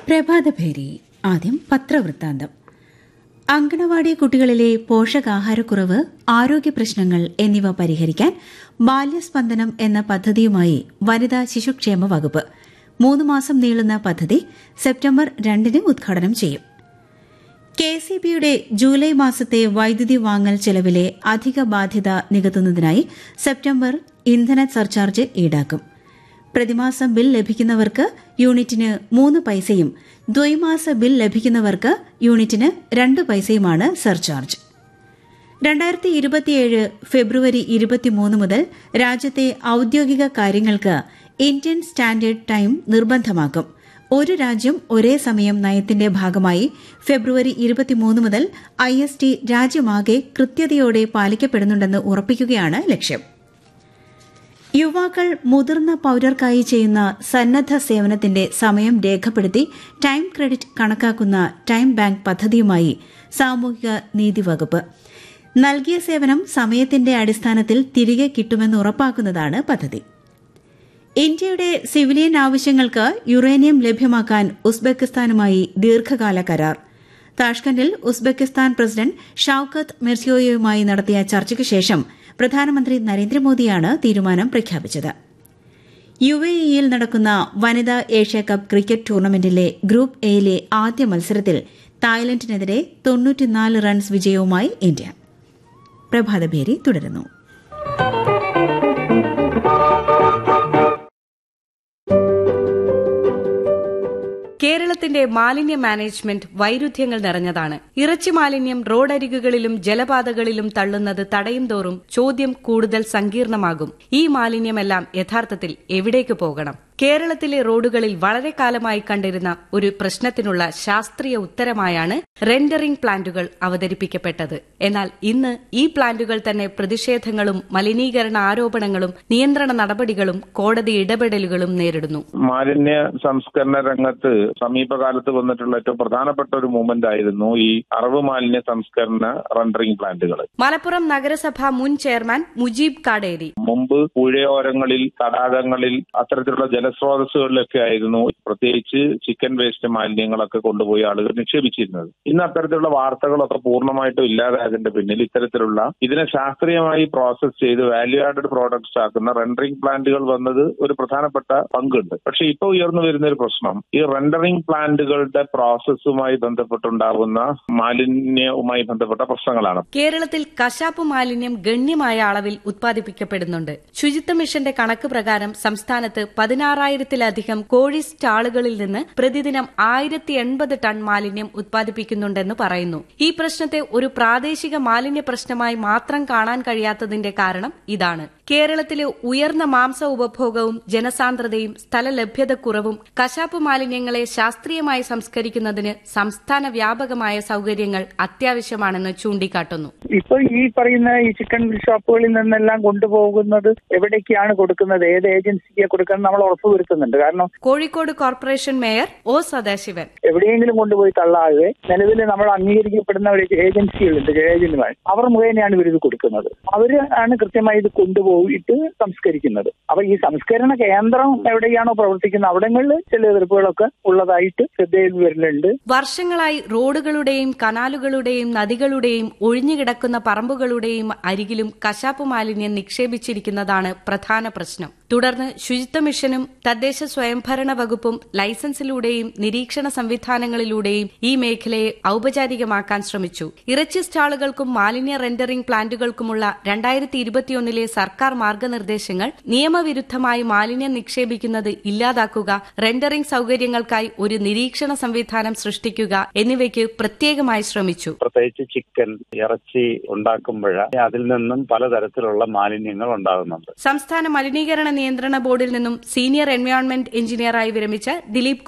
പ്രഭാതഭേരി ആദ്യം പത്രവൃത്താന്തം അങ്കണവാടി കുട്ടികളിലെ പോഷകാഹാരക്കുറവ് ആരോഗ്യ പ്രശ്നങ്ങൾ എന്നിവ പരിഹരിക്കാൻ ബാല്യസ്പന്ദനം എന്ന പദ്ധതിയുമായി വനിതാ ശിശുക്ഷേമ വകുപ്പ് മൂന്ന് മാസം നീളുന്ന പദ്ധതി സെപ്റ്റംബർ രണ്ടിന് ഉദ്ഘാടനം ചെയ്യും കെ സി ബിയുടെ ജൂലൈ മാസത്തെ വൈദ്യുതി വാങ്ങൽ ചെലവിലെ അധിക ബാധ്യത നികത്തുന്നതിനായി സെപ്റ്റംബർ ഇന്ധന സർചാർജ് ഈടാക്കും പ്രതിമാസം ബിൽ ലഭിക്കുന്നവർക്ക് യൂണിറ്റിന് മൂന്ന് പൈസയും ദ്വൈമാസ ബിൽ ലഭിക്കുന്നവർക്ക് യൂണിറ്റിന് രണ്ട് പൈസയുമാണ് സർചാർജ് രണ്ടായിരത്തി ഇരുപത്തിയേഴ് ഫെബ്രുവരി ഇരുപത്തിമൂന്ന് മുതൽ രാജ്യത്തെ ഔദ്യോഗിക കാര്യങ്ങൾക്ക് ഇന്ത്യൻ സ്റ്റാൻഡേർഡ് ടൈം നിർബന്ധമാക്കും ഒരു രാജ്യം ഒരേ സമയം നയത്തിന്റെ ഭാഗമായി ഫെബ്രുവരി ഇരുപത്തിമൂന്ന് മുതൽ ഐ എസ് ടി രാജ്യമാകെ കൃത്യതയോടെ പാലിക്കപ്പെടുന്നുണ്ടെന്ന് ഉറപ്പിക്കുകയാണ് ലക്ഷ്യം യുവാക്കൾ മുതിർന്ന പൌരർക്കായി ചെയ്യുന്ന സന്നദ്ധ സേവനത്തിന്റെ സമയം രേഖപ്പെടുത്തി ടൈം ക്രെഡിറ്റ് കണക്കാക്കുന്ന ടൈം ബാങ്ക് പദ്ധതിയുമായി സാമൂഹിക നീതി വകുപ്പ് നൽകിയ സേവനം സമയത്തിന്റെ അടിസ്ഥാനത്തിൽ തിരികെ കിട്ടുമെന്ന് ഉറപ്പാക്കുന്നതാണ് പദ്ധതി ഇന്ത്യയുടെ സിവിലിയൻ ആവശ്യങ്ങൾക്ക് യുറേനിയം ലഭ്യമാക്കാൻ ഉസ്ബെക്കിസ്ഥാനുമായി ദീർഘകാല കരാർ താഷ്കണ്ടിൽ ഉസ്ബെക്കിസ്ഥാൻ പ്രസിഡന്റ് ഷൌക്കത്ത് മിർസിയോയുമായി നടത്തിയ ചർച്ചയ്ക്ക് ശേഷം പ്രധാനമന്ത്രി നരേന്ദ്രമോദിയാണ് തീരുമാനം പ്രഖ്യാപിച്ചത് യു എ ഇയിൽ നടക്കുന്ന വനിതാ ഏഷ്യ കപ്പ് ക്രിക്കറ്റ് ടൂർണമെന്റിലെ ഗ്രൂപ്പ് എയിലെ ആദ്യ മത്സരത്തിൽ തായ്ലൻഡിനെതിരെ തൊണ്ണൂറ്റിനാല് റൺസ് വിജയവുമായി ഇന്ത്യ പ്രഭാതഭേരി തുടരുന്നു കേരളത്തിന്റെ മാലിന്യ മാനേജ്മെന്റ് വൈരുദ്ധ്യങ്ങൾ നിറഞ്ഞതാണ് ഇറച്ചി മാലിന്യം റോഡരികുകളിലും ജലപാതകളിലും തള്ളുന്നത് തടയും തോറും ചോദ്യം കൂടുതൽ സങ്കീർണമാകും ഈ മാലിന്യമെല്ലാം യഥാർത്ഥത്തിൽ എവിടേക്ക് പോകണം കേരളത്തിലെ റോഡുകളിൽ വളരെ കാലമായി കണ്ടിരുന്ന ഒരു പ്രശ്നത്തിനുള്ള ശാസ്ത്രീയ ഉത്തരമായാണ് റെൻഡറിംഗ് പ്ലാന്റുകൾ അവതരിപ്പിക്കപ്പെട്ടത് എന്നാൽ ഇന്ന് ഈ പ്ലാന്റുകൾ തന്നെ പ്രതിഷേധങ്ങളും മലിനീകരണ ആരോപണങ്ങളും നിയന്ത്രണ നടപടികളും കോടതി ഇടപെടലുകളും നേരിടുന്നു മാലിന്യ സംസ്കരണ രംഗത്ത് സമീപകാലത്ത് വന്നിട്ടുള്ള ഏറ്റവും പ്രധാനപ്പെട്ട ഒരു മൂവ്മെന്റ് ആയിരുന്നു ഈ അറവ് മാലിന്യ സംസ്കരണ റണ്ടറിംഗ് പ്ലാന്റുകൾ മലപ്പുറം നഗരസഭ മുൻ ചെയർമാൻ മുജീബ് കാടേരി മുമ്പ് പുഴയോരങ്ങളിൽ തടാകങ്ങളിൽ അത്തരത്തിലുള്ള ജലസ്രോതസ്സുകളിലൊക്കെ ആയിരുന്നു പ്രത്യേകിച്ച് ചിക്കൻ വേസ്റ്റ് മാലിന്യങ്ങളൊക്കെ കൊണ്ടുപോയി ആളുകൾ നിക്ഷേപിച്ചിരുന്നത് ഇന്ന് അത്തരത്തിലുള്ള വാർത്തകളൊക്കെ പൂർണ്ണമായിട്ടും ഇല്ലാതായതിന്റെ പിന്നിൽ ഇത്തരത്തിലുള്ള ഇതിനെ ശാസ്ത്രീയമായി പ്രോസസ് ചെയ്ത് വാല്യൂ ആഡഡ് പ്രോഡക്ട്സ് ആക്കുന്ന റെൻഡറിംഗ് പ്ലാന്റുകൾ വന്നത് ഒരു പ്രധാനപ്പെട്ട പങ്കുണ്ട് പക്ഷെ ഇപ്പൊ ഉയർന്നു വരുന്ന ഒരു പ്രശ്നം ഈ റെൻഡറിംഗ് പ്ലാന്റുകളുടെ പ്രോസസ്സുമായി ബന്ധപ്പെട്ടുണ്ടാകുന്ന മാലിന്യവുമായി ബന്ധപ്പെട്ട പ്രശ്നങ്ങളാണ് കേരളത്തിൽ കശാപ്പ് മാലിന്യം ഗണ്യമായ അളവിൽ ഉത്പാദിപ്പിക്കപ്പെടുന്നുണ്ട് ശുചിത്വ മിഷന്റെ കണക്ക് പ്രകാരം സംസ്ഥാനത്ത് പതിനാറായിരത്തിലധികം കോഴി സ്റ്റാളുകളിൽ നിന്ന് പ്രതിദിനം ആയിരത്തി എൺപത് ടൺ മാലിന്യം ഉത്പാദിപ്പിക്കുന്നുണ്ടെന്ന് പറയുന്നു ഈ പ്രശ്നത്തെ ഒരു പ്രാദേശിക മാലിന്യ പ്രശ്നമായി മാത്രം കാണാൻ കഴിയാത്തതിന്റെ കാരണം ഇതാണ് കേരളത്തിലെ ഉയർന്ന മാംസ ഉപഭോഗവും ജനസാന്ദ്രതയും സ്ഥലലഭ്യതക്കുറവും കശാപ്പ് മാലിന്യങ്ങളെ ശാസ്ത്രീയമായി സംസ്കരിക്കുന്നതിന് സംസ്ഥാന വ്യാപകമായ സൌകര്യങ്ങൾ അത്യാവശ്യമാണെന്ന് ചൂണ്ടിക്കാട്ടുന്നു ഇപ്പൊ ഈ പറയുന്ന ഈ ചിക്കൻ ഷോപ്പുകളിൽ നിന്നെല്ലാം കൊണ്ടുപോകുന്നത് എവിടേക്കാണ് കൊടുക്കുന്നത് ഏത് ഏജൻസിക്ക് കൊടുക്കുന്നത് നമ്മൾ ഉറപ്പുവരുത്തുന്നുണ്ട് കാരണം Kozhikode corporation mayor O Sadasivan എവിടെയെങ്കിലും കൊണ്ടുപോയി തള്ളാതെ നിലവിൽ നമ്മൾ അംഗീകരിക്കപ്പെടുന്ന ഒരു ഏജൻസികളുണ്ട് ഏജന്റുമാർ അവർ മുഖേനയാണ് ഇവർ ഇത് കൊടുക്കുന്നത് അവര് ആണ് കൃത്യമായി ഇത് കൊണ്ടുപോയിട്ട് സംസ്കരിക്കുന്നത് അപ്പൊ ഈ സംസ്കരണ കേന്ദ്രം എവിടെയാണോ പ്രവർത്തിക്കുന്നത് അവിടങ്ങളിൽ ചില എതിർപ്പുകളൊക്കെ ഉള്ളതായിട്ട് ശ്രദ്ധയിൽ വരുന്നുണ്ട് വർഷങ്ങളായി റോഡുകളുടെയും കനാലുകളുടെയും നദികളുടെയും ഒഴിഞ്ഞുകിടക്കുന്ന പറമ്പുകളുടെയും അരികിലും കശാപ്പ് മാലിന്യം നിക്ഷേപിച്ചിരിക്കുന്നതാണ് പ്രധാന പ്രശ്നം തുടർന്ന് ശുചിത്വ മിഷനും തദ്ദേശ സ്വയംഭരണ വകുപ്പും ലൈസൻസിലൂടെയും നിരീക്ഷണ സംവിധാനങ്ങളിലൂടെയും ഈ മേഖലയെ ഔപചാരികമാക്കാൻ ശ്രമിച്ചു ഇറച്ചി സ്റ്റാളുകൾക്കും മാലിന്യ റെൻഡറിംഗ് പ്ലാന്റുകൾക്കുമുള്ള രണ്ടായിരത്തി ഇരുപത്തിയൊന്നിലെ സർക്കാർ മാർഗനിർദ്ദേശങ്ങൾ നിയമവിരുദ്ധമായി മാലിന്യം നിക്ഷേപിക്കുന്നത് ഇല്ലാതാക്കുക റെൻഡറിംഗ് സൌകര്യങ്ങൾക്കായി ഒരു നിരീക്ഷണ സംവിധാനം സൃഷ്ടിക്കുക എന്നിവയ്ക്ക് പ്രത്യേകമായി ശ്രമിച്ചു പ്രത്യേകിച്ച് ചിക്കൻ ഇറച്ചി ഉണ്ടാക്കുമ്പോൾ അതിൽ നിന്നും പലതരത്തിലുള്ള മാലിന്യങ്ങൾ ഉണ്ടാകുന്നുണ്ട് സംസ്ഥാന മലിനീകരണ നിയന്ത്രണ ബോർഡിൽ നിന്നും സീനിയർ എൻവയോൺമെന്റ് എഞ്ചിനീയറായി വിരമിച്ച ദിലീപ്